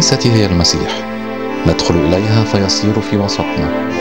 الكنيسة هي المسيح ندخل إليها فيصير في وسطنا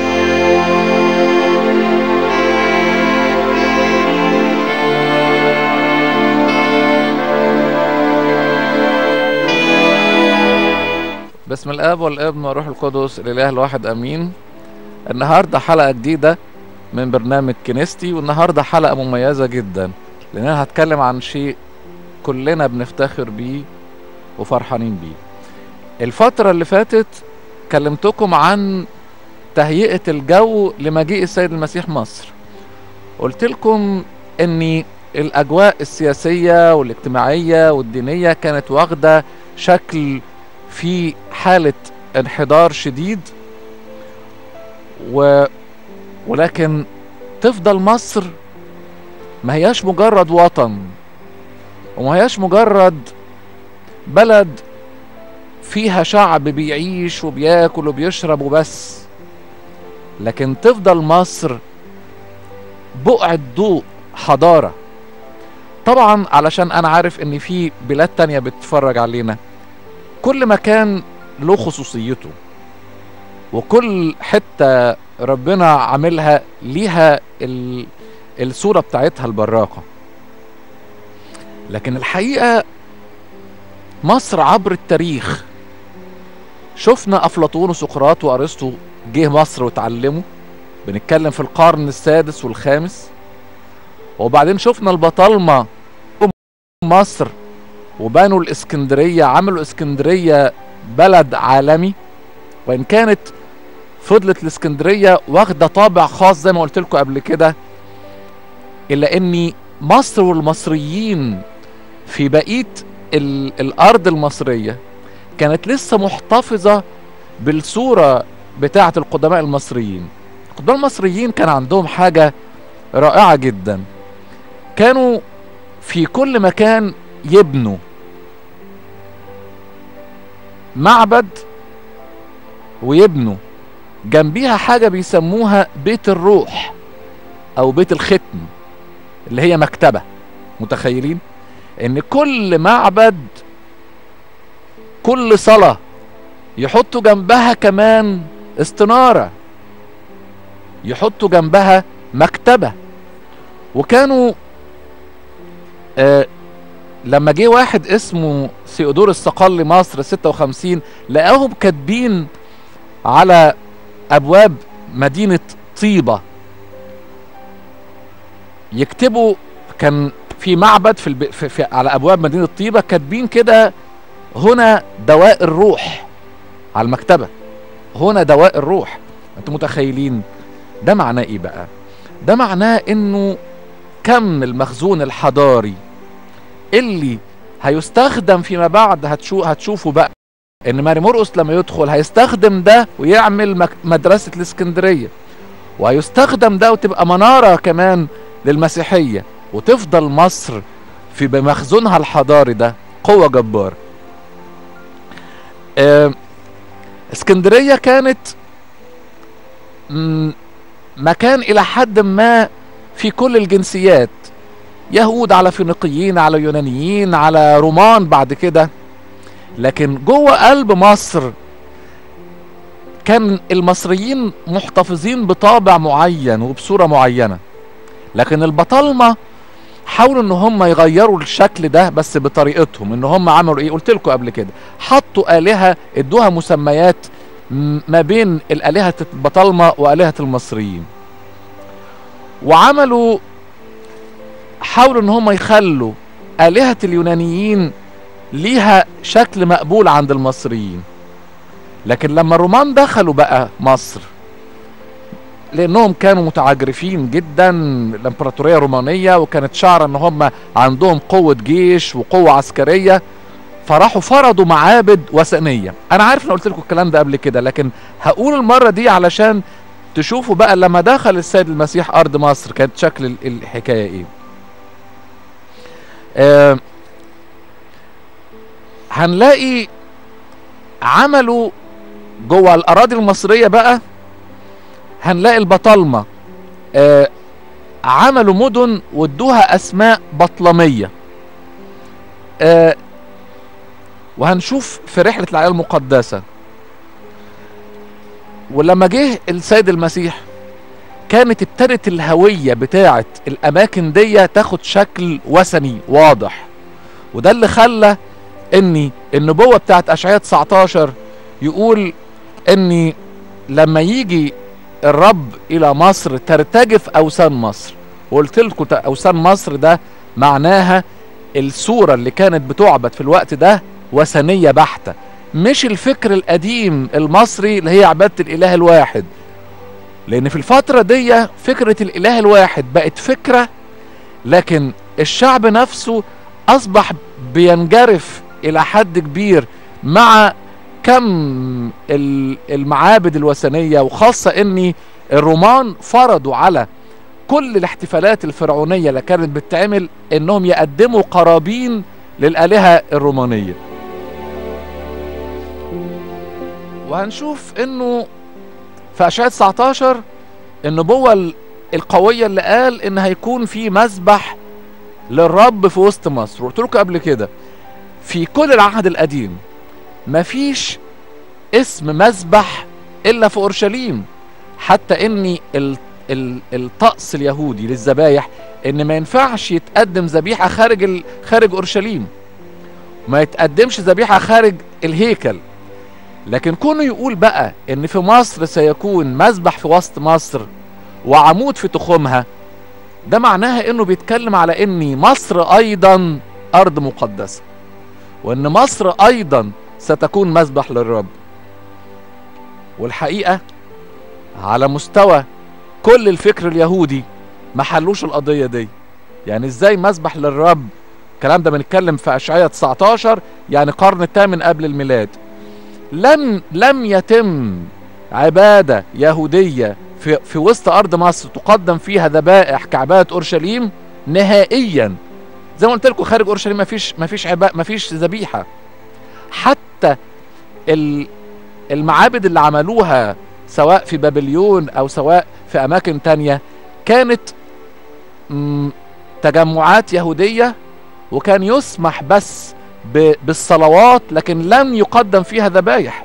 بسم الاب والابن والروح القدس الاله الواحد امين النهارده حلقه جديده من برنامج كنيستي والنهارده حلقه مميزه جدا لان انا هتكلم عن شيء كلنا بنفتخر بيه وفرحانين بيه الفتره اللي فاتت كلمتكم عن تهيئه الجو لمجيء السيد المسيح مصر قلت لكم ان الاجواء السياسيه والاجتماعيه والدينيه كانت واخده شكل في حالة انحدار شديد و... ولكن تفضل مصر ما هياش مجرد وطن وما هياش مجرد بلد فيها شعب بيعيش وبياكل وبيشرب وبس لكن تفضل مصر بقعة ضوء حضارة طبعا علشان انا عارف ان في بلاد تانية بتتفرج علينا كل مكان له خصوصيته وكل حتة ربنا عاملها ليها ال... الصورة بتاعتها البراقة لكن الحقيقة مصر عبر التاريخ شفنا أفلاطون وسقراط وأرسطو جه مصر وتعلموا بنتكلم في القرن السادس والخامس وبعدين شفنا البطالمة مصر وبنوا الاسكندرية عملوا اسكندرية بلد عالمي وان كانت فضلت الاسكندرية واخدة طابع خاص زي ما قلت لكم قبل كده الا ان مصر والمصريين في بقية ال الارض المصرية كانت لسه محتفظة بالصورة بتاعة القدماء المصريين القدماء المصريين كان عندهم حاجة رائعة جدا كانوا في كل مكان يبنوا معبد ويبنوا جنبيها حاجة بيسموها بيت الروح او بيت الختم اللي هي مكتبة متخيلين ان كل معبد كل صلاة يحطوا جنبها كمان استنارة يحطوا جنبها مكتبة وكانوا آه لما جه واحد اسمه سيودور الصقل مصر 56 لقاهم كاتبين على ابواب مدينة طيبة يكتبوا كان في معبد في, الب... في, في على ابواب مدينة طيبة كاتبين كده هنا دواء الروح على المكتبة هنا دواء الروح انتوا متخيلين ده معناه ايه بقى ده معناه انه كم المخزون الحضاري اللي هيستخدم فيما بعد هتشو هتشوفوا بقى ان ماري مرقس لما يدخل هيستخدم ده ويعمل مك... مدرسة الاسكندرية وهيستخدم ده وتبقى منارة كمان للمسيحية وتفضل مصر في بمخزونها الحضاري ده قوة جبارة اه اسكندرية كانت مكان الى حد ما في كل الجنسيات يهود على فينيقيين على يونانيين على رومان بعد كده لكن جوه قلب مصر كان المصريين محتفظين بطابع معين وبصوره معينه لكن البطالمه حاولوا ان هم يغيروا الشكل ده بس بطريقتهم ان هم عملوا ايه قلت لكم قبل كده حطوا الهه ادوها مسميات ما بين الالهه البطالمه والهه المصريين وعملوا حاولوا ان هم يخلوا آلهة اليونانيين ليها شكل مقبول عند المصريين لكن لما الرومان دخلوا بقى مصر لانهم كانوا متعجرفين جدا الامبراطوريه الرومانيه وكانت شعره ان هم عندهم قوه جيش وقوه عسكريه فراحوا فرضوا معابد وثنيه انا عارف ان قلت لكم الكلام ده قبل كده لكن هقول المره دي علشان تشوفوا بقى لما دخل السيد المسيح ارض مصر كانت شكل الحكايه ايه آه هنلاقي عملوا جوه الاراضي المصريه بقى هنلاقي البطالمه آه عملوا مدن وادوها اسماء بطلميه آه وهنشوف في رحلة العائلة المقدسة ولما جه السيد المسيح كانت ابتدت الهوية بتاعة الأماكن دي تاخد شكل وثني واضح وده اللي خلى ان النبوة بتاعت أشعياء 19 يقول ان لما يجي الرب إلى مصر ترتجف أوثان مصر وقلت لكم أوثان مصر ده معناها الصورة اللي كانت بتعبد في الوقت ده وثنية بحتة مش الفكر القديم المصري اللي هي عبادة الإله الواحد لأن في الفترة دي فكرة الإله الواحد بقت فكرة لكن الشعب نفسه أصبح بينجرف إلى حد كبير مع كم المعابد الوثنية وخاصة أن الرومان فرضوا على كل الاحتفالات الفرعونية اللي كانت بتتعمل انهم يقدموا قرابين للآلهة الرومانية وهنشوف انه في اشعياء 19 النبوة القوية اللي قال ان هيكون في مسبح للرب في وسط مصر قلت لكم قبل كده في كل العهد القديم مفيش اسم مسبح الا في اورشليم حتى ان الطقس اليهودي للذبايح ان ما ينفعش يتقدم ذبيحه خارج ال... خارج اورشليم ما يتقدمش ذبيحه خارج الهيكل لكن كونه يقول بقى ان في مصر سيكون مذبح في وسط مصر وعمود في تخومها ده معناها انه بيتكلم على ان مصر ايضا ارض مقدسه وان مصر ايضا ستكون مذبح للرب والحقيقه على مستوى كل الفكر اليهودي ما حلوش القضيه دي يعني ازاي مسبح للرب الكلام ده بنتكلم في اشعياء 19 يعني قرن الثامن قبل الميلاد لم لم يتم عباده يهوديه في في وسط ارض مصر تقدم فيها ذبائح كعباده اورشليم نهائيا زي ما قلت لكم خارج اورشليم ما فيش ما فيش عباء ما فيش ذبيحه حتى المعابد اللي عملوها سواء في بابليون او سواء في اماكن تانية كانت تجمعات يهودية وكان يسمح بس بالصلوات لكن لم يقدم فيها ذبايح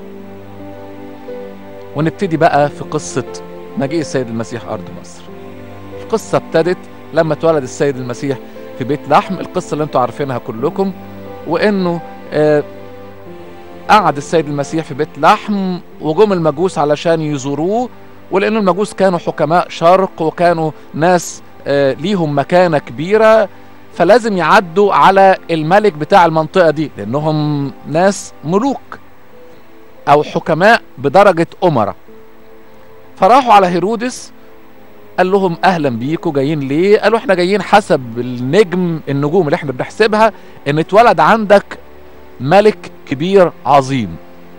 ونبتدي بقى في قصة مجيء السيد المسيح أرض مصر القصة ابتدت لما اتولد السيد المسيح في بيت لحم القصة اللي انتوا عارفينها كلكم وانه آه قعد السيد المسيح في بيت لحم وجم المجوس علشان يزوروه ولأن المجوس كانوا حكماء شرق وكانوا ناس آه ليهم مكانة كبيرة فلازم يعدوا على الملك بتاع المنطقة دي لأنهم ناس ملوك أو حكماء بدرجة أمرة فراحوا على هيرودس قال لهم أهلا بيكم جايين ليه قالوا احنا جايين حسب النجم النجوم اللي احنا بنحسبها ان اتولد عندك ملك كبير عظيم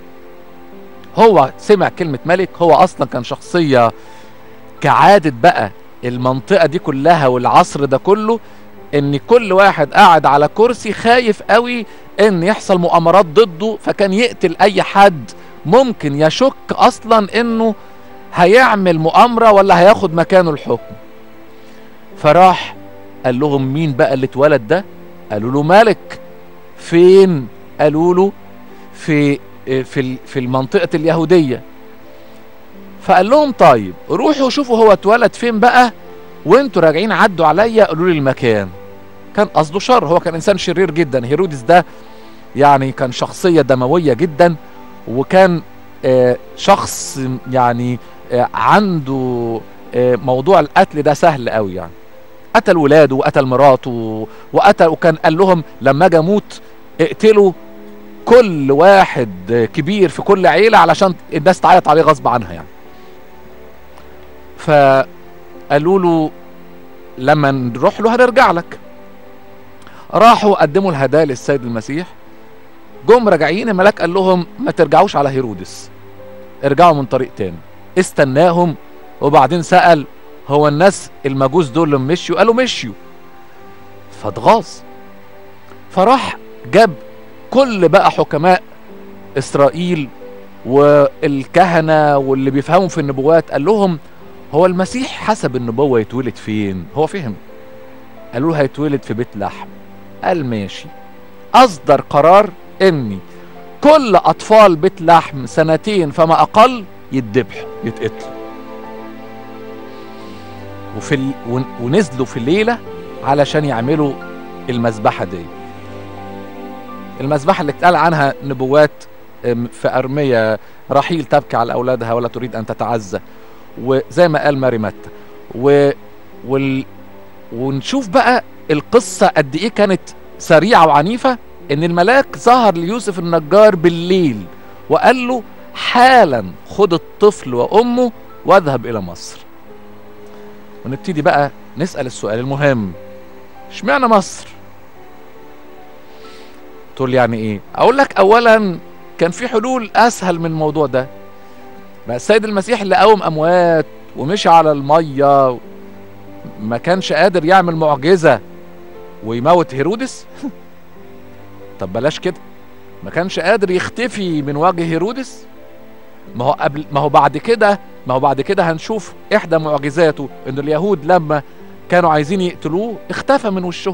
هو سمع كلمة ملك هو أصلا كان شخصية كعادة بقى المنطقة دي كلها والعصر ده كله ان كل واحد قاعد على كرسي خايف قوي ان يحصل مؤامرات ضده فكان يقتل اي حد ممكن يشك اصلا انه هيعمل مؤامرة ولا هياخد مكانه الحكم فراح قال لهم مين بقى اللي اتولد ده قالوا له ملك فين قالوا له في في في المنطقة اليهودية فقال لهم طيب روحوا شوفوا هو اتولد فين بقى وانتوا راجعين عدوا عليا قالوا لي المكان كان قصده شر هو كان انسان شرير جدا هيرودس ده يعني كان شخصية دموية جدا وكان آه شخص يعني آه عنده آه موضوع القتل ده سهل قوي يعني قتل ولاده وقتل مراته وقتل وكان قال لهم لما اجي اموت اقتلوا كل واحد كبير في كل عيلة علشان الناس تعيط عليه غصب عنها يعني فقالوا له لما نروح له هنرجع لك راحوا قدموا الهدايا للسيد المسيح جم راجعين الملاك قال لهم ما ترجعوش على هيرودس ارجعوا من طريق تاني استناهم وبعدين سأل هو الناس المجوس دول اللي مشيوا قالوا مشيوا فاتغاظ فراح جاب كل بقى حكماء اسرائيل والكهنة واللي بيفهموا في النبوات قال لهم هو المسيح حسب النبوة يتولد فين هو فهم قالوا له هيتولد في بيت لحم قال ماشي اصدر قرار ان كل اطفال بيت لحم سنتين فما اقل يتذبحوا يتقتلوا وفي ال... ون- ونزلوا في الليله علشان يعملوا المذبحه دي المذبحه اللي اتقال عنها نبوات أم، في ارميه رحيل تبكي على اولادها ولا تريد ان تتعزى وزي ما قال ماري متى و... وال... ونشوف بقى القصه قد ايه كانت سريعه وعنيفه ان الملاك ظهر ليوسف النجار بالليل وقال له حالا خد الطفل وامه واذهب الى مصر ونبتدي بقى نسال السؤال المهم اشمعنى مصر تقول لي يعني ايه اقول لك اولا كان في حلول اسهل من الموضوع ده بقى السيد المسيح اللي قوم اموات ومشي على الميه ما كانش قادر يعمل معجزه ويموت هيرودس طب بلاش كده ما كانش قادر يختفي من وجه هيرودس ما هو قبل ما هو بعد كده ما هو بعد كده هنشوف احدى معجزاته ان اليهود لما كانوا عايزين يقتلوه اختفى من وشهم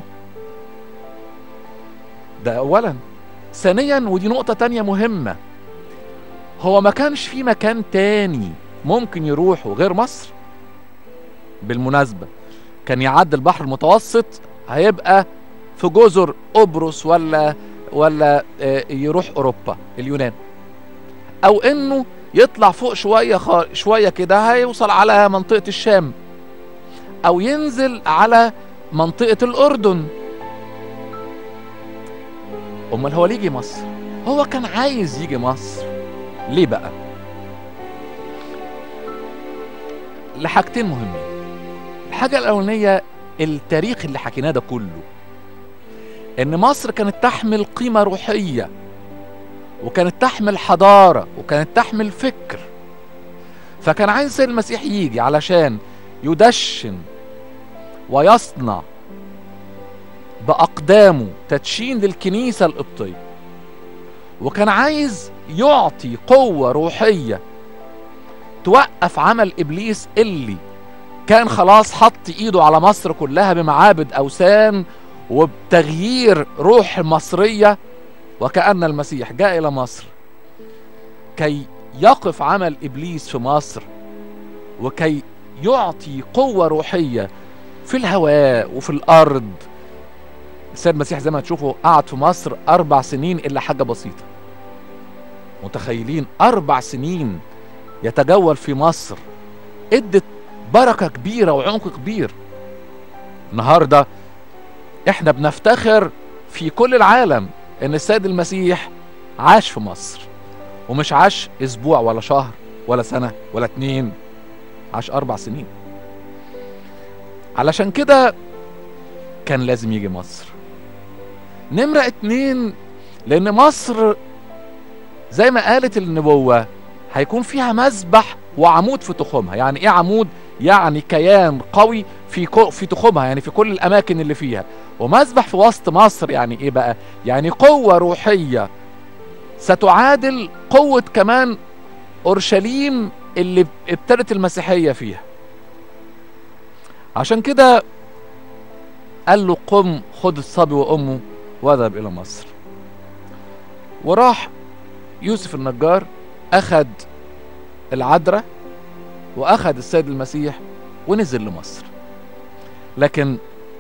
ده اولا ثانيا ودي نقطة تانية مهمة هو ما كانش في مكان تاني ممكن يروحه غير مصر بالمناسبة كان يعدي البحر المتوسط هيبقى في جزر قبرص ولا ولا آه، يروح اوروبا اليونان او انه يطلع فوق شويه خ... شويه كده هيوصل على منطقه الشام او ينزل على منطقه الاردن امال هو ليه يجي مصر هو كان عايز يجي مصر ليه بقى لحاجتين مهمين الحاجه الاولانيه التاريخ اللي حكيناه ده كله ان مصر كانت تحمل قيمه روحيه وكانت تحمل حضاره وكانت تحمل فكر فكان عايز السيد المسيح يجي علشان يدشن ويصنع باقدامه تدشين للكنيسه القبطيه وكان عايز يعطي قوه روحيه توقف عمل ابليس اللي كان خلاص حط ايده على مصر كلها بمعابد اوثان وبتغيير روح المصريه وكأن المسيح جاء إلى مصر كي يقف عمل إبليس في مصر وكي يعطي قوة روحية في الهواء وفي الأرض السيد المسيح زي ما تشوفوا قعد في مصر أربع سنين إلا حاجة بسيطة متخيلين أربع سنين يتجول في مصر ادت بركة كبيرة وعمق كبير النهاردة احنا بنفتخر في كل العالم ان السيد المسيح عاش في مصر ومش عاش اسبوع ولا شهر ولا سنة ولا اتنين عاش اربع سنين علشان كده كان لازم يجي مصر نمرة اتنين لان مصر زي ما قالت النبوة هيكون فيها مذبح وعمود في تخومها يعني ايه عمود يعني كيان قوي في كو في تخومها يعني في كل الاماكن اللي فيها ومذبح في وسط مصر يعني ايه بقى يعني قوة روحية ستعادل قوة كمان اورشليم اللي ابتدت المسيحية فيها عشان كده قال له قم خد الصبي وامه واذهب الى مصر وراح يوسف النجار اخد العذراء واخد السيد المسيح ونزل لمصر لكن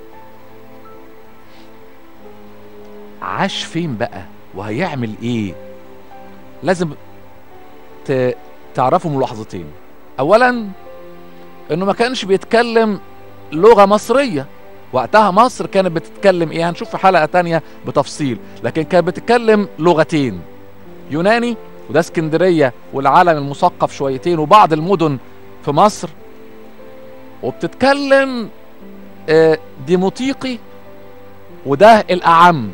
عاش فين بقى وهيعمل ايه لازم ت... تعرفوا ملاحظتين اولا انه ما كانش بيتكلم لغة مصرية وقتها مصر كانت بتتكلم ايه هنشوف في حلقة تانية بتفصيل لكن كانت بتتكلم لغتين يوناني وده اسكندرية والعالم المثقف شويتين وبعض المدن في مصر وبتتكلم آه، ديموطيقي وده الأعم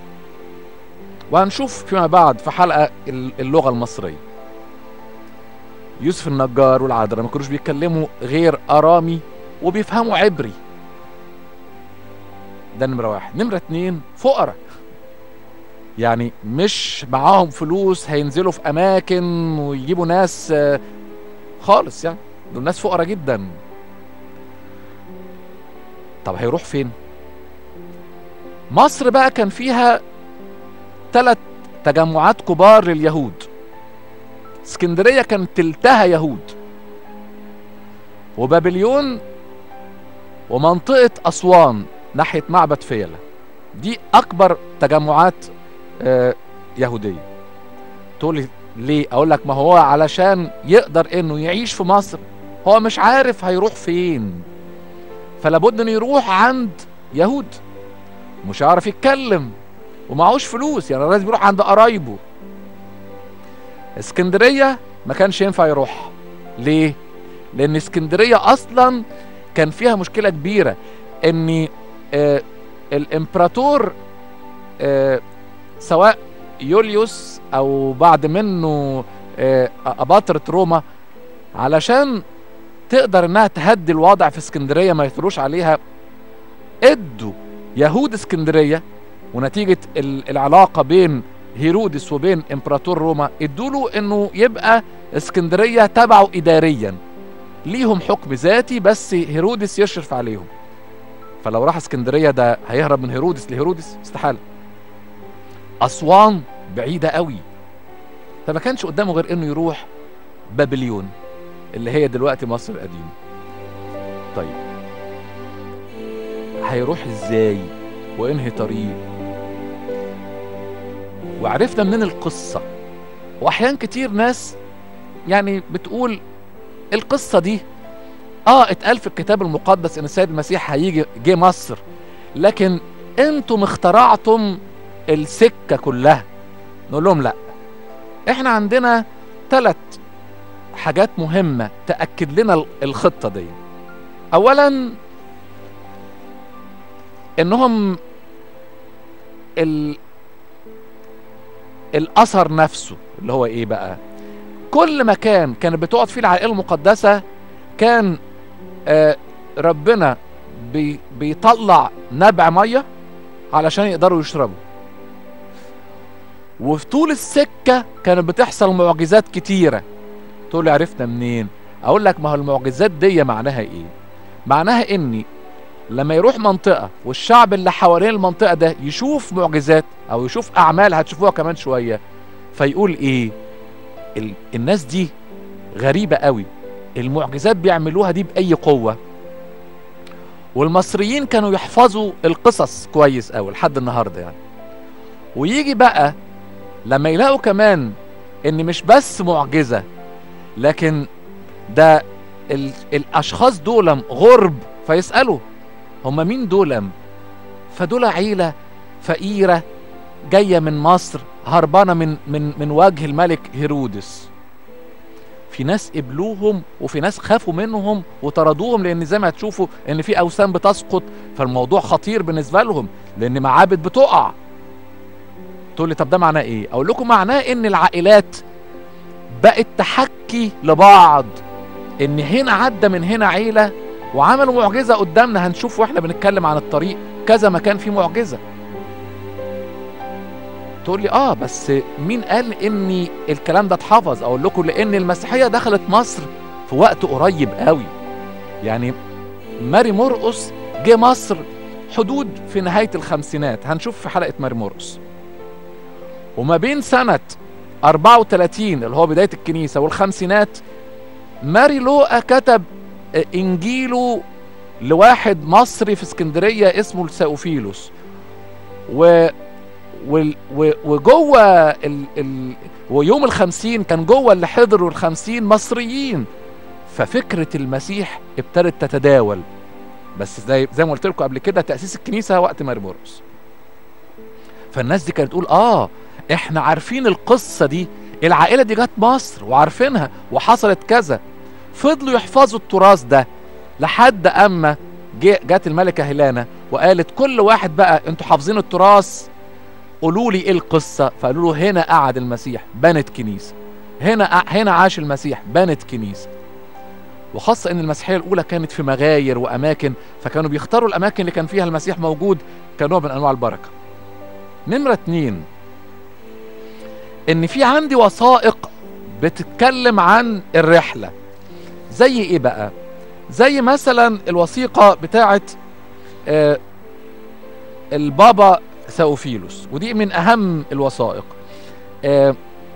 وهنشوف فيما بعد في حلقة ال- اللغة المصرية يوسف النجار والعذراء ما كانوش بيتكلموا غير أرامي وبيفهموا عبري ده نمرة واحد نمرة اتنين فقراء يعني مش معاهم فلوس هينزلوا في أماكن ويجيبوا ناس آه، خالص يعني دول ناس فقراء جدا طب هيروح فين مصر بقى كان فيها ثلاث تجمعات كبار لليهود اسكندرية كانت تلتها يهود وبابليون ومنطقة أسوان ناحية معبد فيلة دي أكبر تجمعات آه، يهودية تقول لي ليه أقول لك ما هو علشان يقدر إنه يعيش في مصر هو مش عارف هيروح فين فلابد إنه يروح عند يهود مش عارف يتكلم ومعهوش فلوس يعني لازم يروح عند قرايبه اسكندرية ما كانش ينفع يروح ليه؟ لأن اسكندرية أصلا كان فيها مشكلة كبيرة إن آه الإمبراطور آه سواء يوليوس أو بعد منه آه أباطرة روما علشان تقدر إنها تهدي الوضع في اسكندرية ما يثروش عليها ادوا يهود اسكندرية ونتيجة ال- العلاقة بين هيرودس وبين امبراطور روما ادوله انه يبقى اسكندرية تبعه اداريا ليهم حكم ذاتي بس هيرودس يشرف عليهم فلو راح اسكندرية ده هيهرب من هيرودس لهيرودس استحالة اسوان بعيدة قوي فما كانش قدامه غير انه يروح بابليون اللي هي دلوقتي مصر القديمة طيب هيروح ازاي وانهي طريق وعرفنا منين القصة واحيان كتير ناس يعني بتقول القصة دي اه اتقال في الكتاب المقدس ان السيد المسيح هيجي جه مصر لكن انتم اخترعتم السكة كلها نقول لهم لا احنا عندنا ثلاث حاجات مهمة تأكد لنا الخطة دي اولا انهم ال... الاثر نفسه اللي هو ايه بقى كل مكان كانت بتقعد فيه العائله المقدسه كان آه ربنا بي بيطلع نبع ميه علشان يقدروا يشربوا وفي طول السكه كانت بتحصل معجزات كتيره تقول لي عرفنا منين اقول لك ما هو المعجزات دي معناها ايه معناها اني لما يروح منطقة والشعب اللي حوالين المنطقة ده يشوف معجزات أو يشوف أعمال هتشوفوها كمان شوية فيقول إيه ال... الناس دي غريبة قوي المعجزات بيعملوها دي بأي قوة والمصريين كانوا يحفظوا القصص كويس قوي لحد النهاردة يعني ويجي بقى لما يلاقوا كمان ان مش بس معجزة لكن ده ال... الاشخاص دول غرب فيسألوا هم مين دول فدول عيلة فقيرة جاية من مصر هربانة من من من وجه الملك هيرودس في ناس قبلوهم وفي ناس خافوا منهم وطردوهم لان زي ما هتشوفوا ان في اوثان بتسقط فالموضوع خطير بالنسبه لهم لان معابد بتقع تقول لي طب ده معناه ايه اقول لكم معناه ان العائلات بقت تحكي لبعض ان هنا عدى من هنا عيله وعملوا معجزه قدامنا هنشوف واحنا بنتكلم عن الطريق كذا مكان فيه معجزه تقول لي اه بس مين قال ان الكلام ده اتحفظ اقول لكم لان المسيحيه دخلت مصر في وقت قريب قوي يعني ماري مرقس جه مصر حدود في نهايه الخمسينات هنشوف في حلقه ماري مرقس وما بين سنه 34 اللي هو بدايه الكنيسه والخمسينات ماري لوقا كتب انجيله لواحد مصري في اسكندريه اسمه الساوفيلوس و وجوه ال... ال... ويوم الخمسين كان جوه اللي حضروا الخمسين مصريين ففكرة المسيح ابتدت تتداول بس زي زي ما قلت لكم قبل كده تأسيس الكنيسة وقت مرمورس فالناس دي كانت تقول اه احنا عارفين القصة دي العائلة دي جت مصر وعارفينها وحصلت كذا فضلوا يحفظوا التراث ده لحد اما جت الملكة هيلانا وقالت كل واحد بقى انتوا حافظين التراث قولوا لي ايه القصة فقالوا له هنا قعد المسيح بنت كنيسة هنا هنا عاش المسيح بنت كنيسة وخاصة ان المسيحية الاولى كانت في مغاير واماكن فكانوا بيختاروا الاماكن اللي كان فيها المسيح موجود كنوع من انواع البركة نمرة اتنين ان في عندي وثائق بتتكلم عن الرحلة زي ايه بقى زي مثلا الوثيقة بتاعت آه البابا ثاوفيلوس ودي من اهم الوثائق آه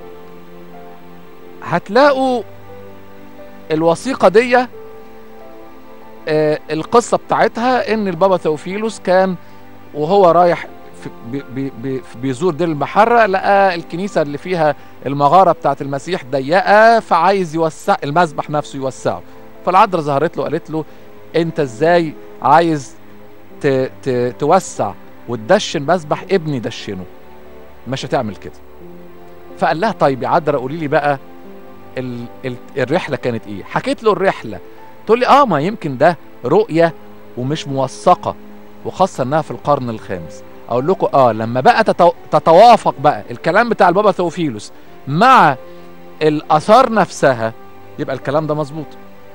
هتلاقوا الوثيقة دي آه القصة بتاعتها ان البابا ثوفيلوس كان وهو رايح في بي بي بي بيزور دير المحرة لقى الكنيسة اللي فيها المغارة بتاعت المسيح ضيقة فعايز يوسع المسبح نفسه يوسعه فالعذراء ظهرت له قالت له انت ازاي عايز ت ت توسع وتدشن مسبح ابني دشنه مش هتعمل كده فقال لها طيب يا عذراء قولي لي بقى ال ال الرحله كانت ايه حكيت له الرحله تقول لي اه ما يمكن ده رؤيه ومش موثقه وخاصه انها في القرن الخامس اقول لكم اه لما بقى تتو... تتوافق بقى الكلام بتاع البابا ثوفيلوس مع الاثار نفسها يبقى الكلام ده مظبوط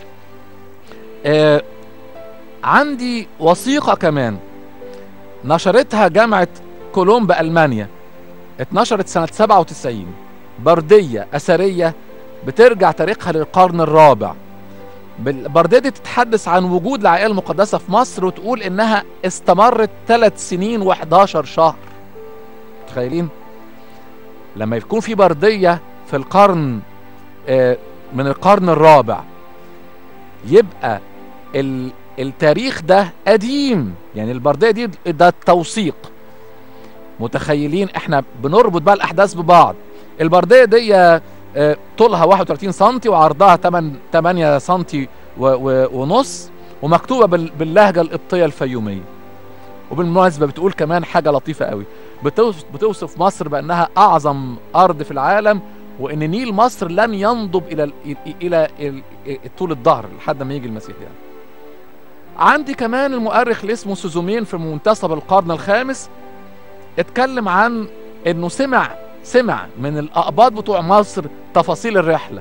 آه عندي وثيقه كمان نشرتها جامعه كولومب المانيا اتنشرت سنه 97 برديه اثريه بترجع تاريخها للقرن الرابع البرديه دي تتحدث عن وجود العائله المقدسه في مصر وتقول انها استمرت ثلاث سنين و11 شهر متخيلين لما يكون في برديه في القرن آه من القرن الرابع يبقى ال التاريخ ده قديم يعني البرديه دي ده التوثيق متخيلين احنا بنربط بقى الاحداث ببعض البرديه دي آه طولها 31 سم وعرضها 8 8 سم ونص ومكتوبه باللهجه القبطيه الفيوميه وبالمناسبه بتقول كمان حاجه لطيفه قوي بتوصف, بتوصف مصر بانها اعظم ارض في العالم وان نيل مصر لن ينضب الى الى, إلى طول الظهر لحد ما يجي المسيح يعني عندي كمان المؤرخ اللي اسمه سوزومين في منتصف القرن الخامس اتكلم عن انه سمع سمع من الاقباط بتوع مصر تفاصيل الرحله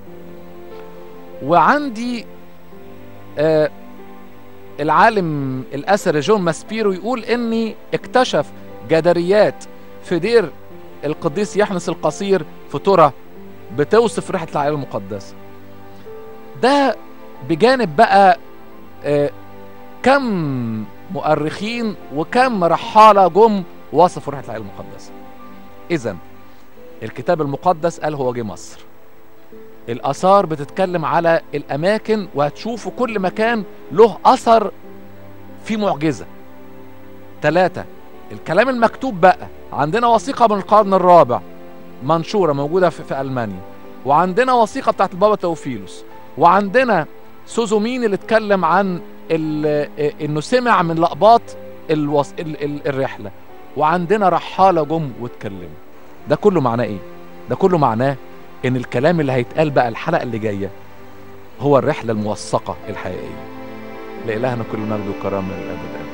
وعندي آه العالم الاثري جون ماسبيرو يقول اني اكتشف جداريات في دير القديس يحنس القصير في ترى بتوصف رحله العائله المقدسه ده بجانب بقى آه كم مؤرخين وكم رحاله جم وصفوا رحله العائله المقدسه اذا الكتاب المقدس قال هو جه مصر الاثار بتتكلم على الاماكن وهتشوفوا كل مكان له اثر في معجزه ثلاثة الكلام المكتوب بقى عندنا وثيقة من القرن الرابع منشورة موجودة في, في ألمانيا وعندنا وثيقة بتاعت البابا توفيلوس وعندنا سوزومين اللي اتكلم عن انه سمع من لقباط الوص... ال... ال... الرحلة وعندنا رحالة جم واتكلموا ده كله معناه ايه ده كله معناه ان الكلام اللي هيتقال بقى الحلقة اللي جاية هو الرحلة الموثقة الحقيقية لإلهنا كل مجد وكرامة للأبد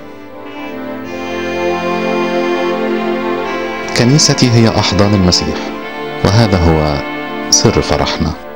كنيستي هي أحضان المسيح وهذا هو سر فرحنا